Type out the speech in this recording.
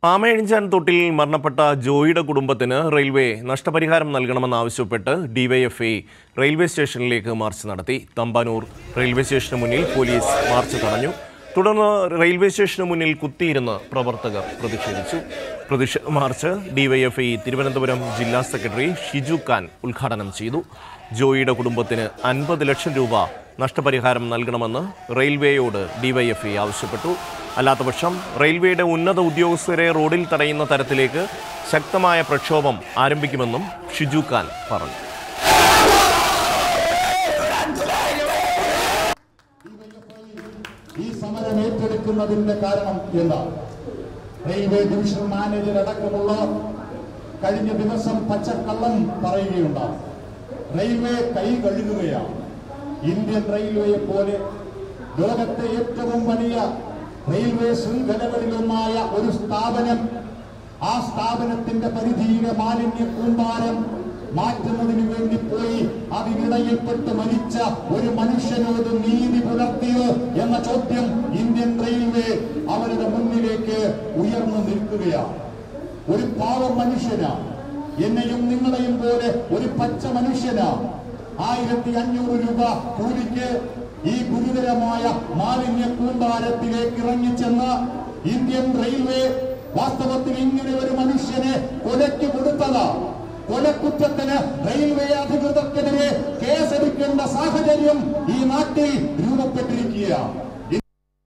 ആമയഴിഞ്ചാൻ തൊട്ടിൽ മരണപ്പെട്ട ജോയിയുടെ കുടുംബത്തിന് റെയിൽവേ നഷ്ടപരിഹാരം നൽകണമെന്നാവശ്യപ്പെട്ട് ഡിവൈഎഫ്ഐ റെയിൽവേ സ്റ്റേഷനിലേക്ക് മാർച്ച് നടത്തി തമ്പാനൂർ റെയിൽവേ സ്റ്റേഷന് മുന്നിൽ പോലീസ് മാർച്ച് തടഞ്ഞു തുടർന്ന് റെയിൽവേ സ്റ്റേഷന് മുന്നിൽ കുത്തിയിരുന്ന് പ്രവർത്തകർ പ്രതിഷേധിച്ചു പ്രതിഷേധ മാർച്ച് ഡിവൈഎഫ്ഐ തിരുവനന്തപുരം ജില്ലാ സെക്രട്ടറി ഷിജു ഖാൻ ഉദ്ഘാടനം ചെയ്തു ജോയിയുടെ കുടുംബത്തിന് അൻപത് ലക്ഷം രൂപ നഷ്ടപരിഹാരം നൽകണമെന്ന് റെയിൽവേയോട് ഡിവൈഎഫ്ഐ ആവശ്യപ്പെട്ടു അല്ലാത്തപക്ഷം റെയിൽവേയുടെ ഉന്നത ഉദ്യോഗസ്ഥരെ റോഡിൽ തടയുന്ന തരത്തിലേക്ക് ശക്തമായ പ്രക്ഷോഭം ആരംഭിക്കുമെന്നും ഷിജു ഖാൻ പറഞ്ഞു ഈ സമരം ഏറ്റെടുക്കുന്നതിന്റെ കാരണം എന്താ റെയിൽവേ ഡിവിഷൻ മാനേജർ അടക്കമുള്ള കഴിഞ്ഞ ദിവസം പച്ചക്കള്ളം പറയുകയുണ്ടായി റെയിൽവേ കൈ കഴുകുകയാണ് ഇന്ത്യൻ റെയിൽവേയെ പോലെ ലോകത്തെ ഏറ്റവും വലിയ റെയിൽവേ ശൃംഖലകളിലൊന്നായ ഒരു സ്ഥാപനം ആ സ്ഥാപനത്തിന്റെ പരിധിയിലെ മാലിന്യ കൂമ്പാരം മാറ്റുന്നതിന് വേണ്ടി പോയി അതിനിടയിൽപ്പെട്ട് മരിച്ച ഒരു മനുഷ്യനോട് നീതി പുലർത്തിയോ എന്ന ചോദ്യം ഇന്ത്യൻ റെയിൽവേ അവരുടെ മുന്നിലേക്ക് ഉയർന്നു നിൽക്കുകയാണ് ഒരു പാവം മനുഷ്യനാ എന്നെയും നിങ്ങളെയും പോലെ ഒരു പച്ച മനുഷ്യനാ ആയിരത്തി അഞ്ഞൂറ് രൂപ കൂലിക്ക് ഈ ഗുരുതരമായ മാലിന്യ കൂമ്പാരത്തിലേക്ക് ഇറങ്ങിച്ചെന്ന ഇന്ത്യൻ റെയിൽവേ വാസ്തവത്തിൽ ഇങ്ങനെ ഒരു മനുഷ്യനെ കൊലയ്ക്ക് കൊടുത്തതാ കൊലക്കുറ്റത്തിന് റെയിൽവേ അധികൃതർക്കെതിരെ കേസെടുക്കേണ്ട സാഹചര്യം ഈ നാട്ടിൽ രൂപപ്പെട്ടിരിക്കുകയാണ്